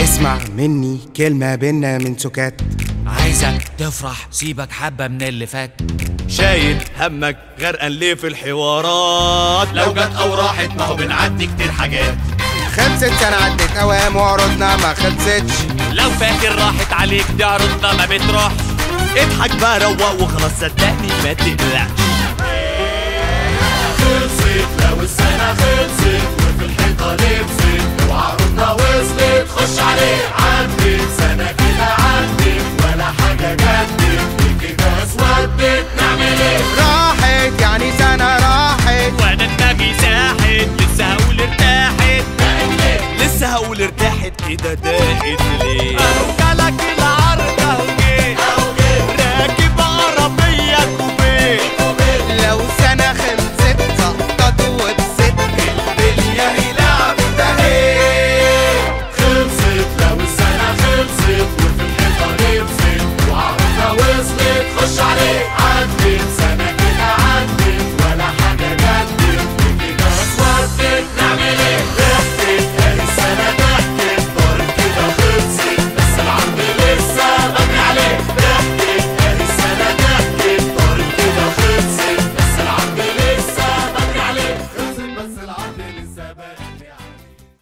اسمع مني كلمة بينا من سكات عايزك تفرح سيبك حبة من اللي فات شايل همك غرقان ليه في الحوارات لو جت او راحت ما هو بنعدي كتير حاجات خلصت سنة عدت أوام وعروضنا ما خلصتش لو فاكر راحت عليك دي عروضنا ما بتروحش اضحك بقى روق وخلاص صدقني ما تقلقش خلصت لو السنة خلصت وفي الحيطة لبست وعروضنا وصلت خش عليه عدت سنة كده عدت ولا حاجة جدت كده اسودت نعمل ايه راحت يعني سنة راحت وانا دماغي ساحت لسه هقول ارتاحت لسه هقول ارتاحت كده ضاقت ليه